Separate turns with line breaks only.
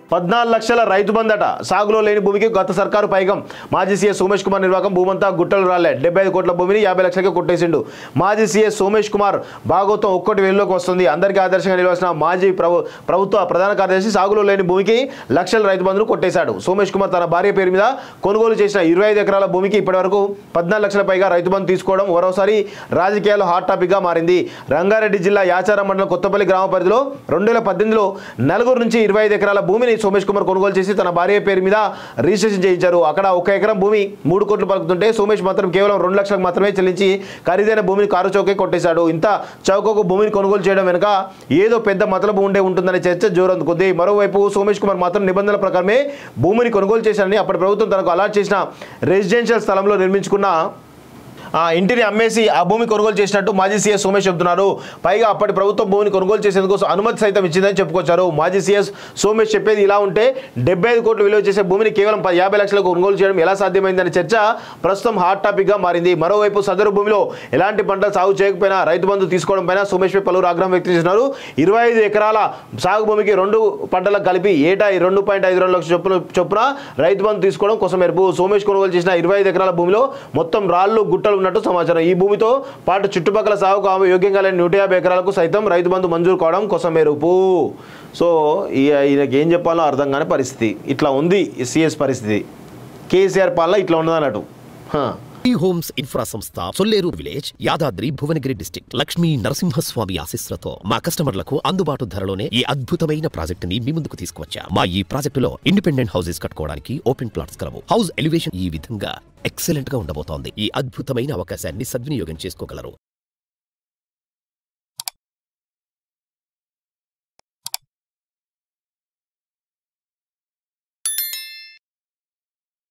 పద్నాలుగు లక్షల రైతు బందట సాగులో లేని భూమికి గత సర్కారు పైగం మాజీ సీఎస్ సోమేష్ కుమార్ నిర్వాహకం భూమంతా గుట్టలు రాలే డెబ్బై ఐదు కోట్ల భూమిని యాభై లక్షలకే కొట్టేసిండు మాజీ సీఎస్ సోమేష్ కుమార్ భాగవతం ఒక్కటి వెలుగులోకి వస్తుంది అందరికీ ఆదర్శంగా నిలవాల్సిన మాజీ ప్రభు ప్రభుత్వ ప్రధాన కార్యదర్శి సాగులో లేని భూమికి లక్షల రైతు బంధును కొట్టేశాడు సోమేష్ కుమార్ తన భార్య పేరు మీద కొనుగోలు చేసిన ఇరవై ఐదు ఎకరాల భూమికి ఇప్పటివరకు పద్నాలుగు లక్షల పైగా రైతు బంధు తీసుకోవడం మరోసారి రాజకీయాల్లో హాట్ టాపిక్గా మారింది రంగారెడ్డి జిల్లా యాచారం మండలం కొత్తపల్లి గ్రామ పరిధిలో రెండు వేల పద్దెనిమిదిలో నలుగురు నుంచి ఇరవై ఐదు ఎకరాల భూమిని సోమేష్ కుమార్ కొనుగోలు చేసి తన భార్య పేరు మీద రిజిస్ట్రేషన్ చేయించారు అక్కడ ఒక ఎకరం భూమి మూడు కోట్లు పలుకుతుంటే సోమేష్ మాత్రం కేవలం రెండు లక్షలకు మాత్రమే చెల్లించి ఖరీదైన భూమిని కారు చౌకే కొట్టేశాడు ఇంత చౌకకు భూమిని కొనుగోలు చేయడం వెనుక ఏదో పెద్ద మతలబు ఉండే ఉంటుందనే చర్చ జోరందుకుంది మరోవైపు సోమేష్ కుమార్ మాత్రం నిబంధనల ప్రకారమే భూమిని కొనుగోలు చేశారని అప్పటి ప్రభుత్వం తనకు అలాట్ చేసిన రెసిడెన్షియల్ స్థలంలో నిర్మించుకున్న ఆ ఇంటిని అమ్మేసి ఆ భూమి కొనుగోలు చేసినట్టు మాజీ సీఎస్ సోమేష్ చెబుతున్నారు పైగా అప్పటి ప్రభుత్వం భూమిని కొనుగోలు చేసేందుకు అనుమతి సైతం ఇచ్చిందని చెప్పుకొచ్చారు మాజీ సీఎస్ సోమేష్ చెప్పేది ఇలా ఉంటే డెబ్బై ఐదు కోట్లు విలువ చేసే భూమిని కేవలం ప- యాభై లక్షలకు కొనుగోలు చేయడం ఎలా సాధ్యమైందనే చర్చ ప్రస్తుతం హాట్ టాపిక్ గా మారింది మరోవైపు సదరు భూమిలో ఎలాంటి పంటలు సాగు చేయకపోయినా రైతు బంధు తీసుకోవడం పైన సోమేష్ పై పలువురు ఆగ్రహం వ్యక్తం చేస్తున్నారు ఇరవై ఐదు ఎకరాల సాగు భూమికి రెండు పంటలకు కలిపి ఏటా ఈ రెండు పాయింట్ ఐదు రెండు లక్షల చొప్పున చొప్పున రైతు బంధు తీసుకోవడం కోసం మెరుపు సోమేష్ కొనుగోలు చేసిన ఇరవై ఐదు ఎకరాల భూమిలో మొత్తం రాళ్లు గుట్టలు ఉన్నట్టు సమాచారం ఈ భూమితో పాటు చుట్టుపక్కల సాగుకు ఆమె యోగ్యంగా లేని నూట యాభై ఎకరాలకు సైతం రైతు బంధు మంజూరు కావడం కోసం మెరుపు సో ఈ- ఈయనకి ఏం చెప్పాలో అర్థం కాని పరిస్థితి ఇట్లా ఉంది సిఎస్ పరిస్థితి కేసీఆర్ పాలన ఇట్లా ఉన్నది అన్నట్టు హ.
ఈ హోమ్స్ ఇన్ఫ్రా సంస్థ సొల్లేరు విలేజ్ యాదాద్రి భువనగిరి డిస్టిక్ లక్ష్మీ నరసింహస్వామి ఆశీస్సులతో మా కస్టమర్లకు అందుబాటు ధరలోనే ఈ అద్భుతమైన ప్రాజెక్టుని మీ ముందుకు తీసుకువచ్చా మా ఈ ప్రాజెక్టులో ఇండిపెండెంట్ హౌసెస్ కట్టుకోవడానికి ఓపెన్ ప్లాట్స్ కలవు హౌస్ ఎలివేషన్ ఈ విధంగా ఎక్సలెంట్ గా ఉండబోతోంది ఈ అద్భుతమైన అవకాశాన్ని సద్వినియోగం చేసుకోగలరు